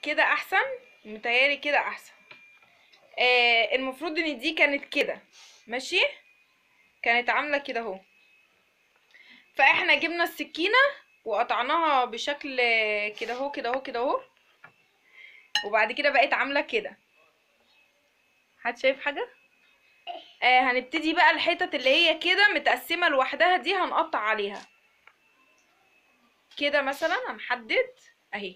كده احسن متهيألي كده احسن آه المفروض ان دي كانت كده ماشي كانت عامله كده اهو فاحنا جبنا السكينه وقطعناها بشكل كده اهو كده اهو كده اهو وبعد كده بقت عامله كده حد شايف حاجه آه هنبتدي بقى الحتت اللي هي كده متقسمه لوحدها دي هنقطع عليها كده مثلا هنحدد اهي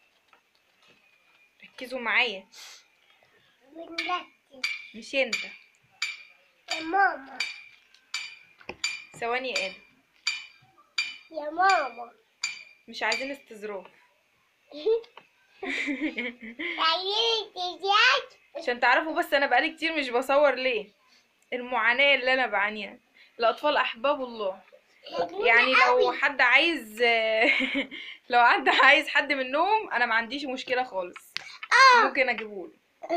ركزوا معايا بنركز مش انت يا ماما ثواني يا ادم يا ماما مش عايزين استظراف عايزين تزيد عشان تعرفوا بس انا بقالي كتير مش بصور ليه المعاناة اللي انا بعانيها الاطفال احباب الله يعني لو حد عايز لو حد عايز حد منهم انا ما عنديش مشكلة خالص ممكن اجيبهوله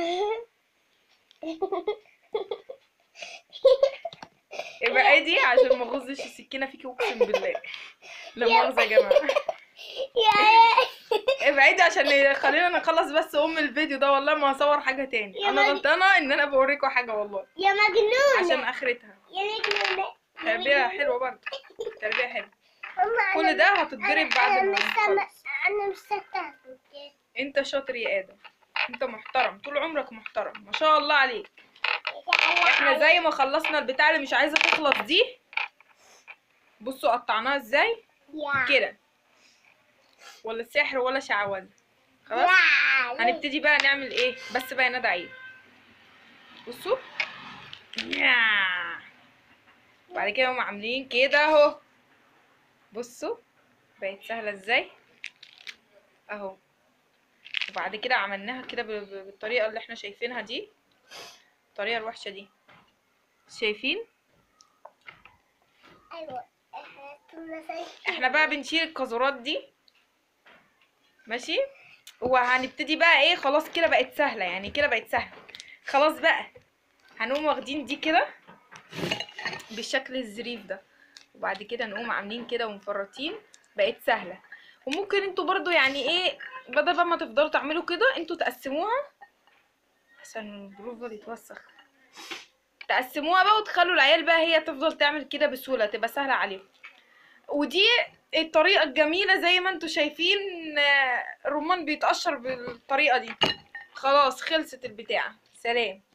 ابعدي عشان ما اغزش السكينة فيكي اقسم بالله لا مؤاخذة يا جماعة يا ابعدي عشان خلينا نخلص بس ام الفيديو ده والله ما هصور حاجة تاني يا انا مجد. غلطانة ان انا بوريكم حاجة والله يا مجنونة عشان اخرتها يا مجنونة تربية حلوة برضه تربية حلوة ماما، كل أنا- ده هتتضرب أنا- بعد أنا ما مش نخلص سامع- انا مش صدقت انت شاطر يا ادم انت محترم طول عمرك محترم ما شاء الله عليك احنا زي ما خلصنا البتاع اللي مش عايزه تخلص دي بصوا قطعناها ازاي يا كده ولا السحر ولا شعوذه خلاص يا هنبتدي بقى نعمل ايه بس بقى ندى عيد بصوا يا. بعد كده هم عاملين كده اهو بصوا بقت سهله ازاي اهو وبعد كده عملناها كده ب- ب- بالطريقه اللي احنا شايفينها دي الطريقه الوحشه دي شايفين ايوه احنا كنا شايفين. احنا بقى بنشيل القاذورات دي ماشي وهنبتدي بقى ايه خلاص كده بقت سهله يعني كده بقت سهله خلاص بقى هنقوم واخدين دي كده بالشكل الظريف ده وبعد كده نقوم عاملين كده ومفرطين بقت سهله وممكن انتوا برضو يعني ايه بدل بقى ما تفضلوا تعملوا كده انتوا تقسموها عشان البروفر يتوسخ تقسموها بقى وتخلوا العيال بقى هي تفضل تعمل كده بسهوله تبقى سهله عليهم ودي الطريقة الجميلة زي ما انتوا شايفين آه، الرمان بيتقشر بالطريقة دي خلاص خلصت البتاعة سلام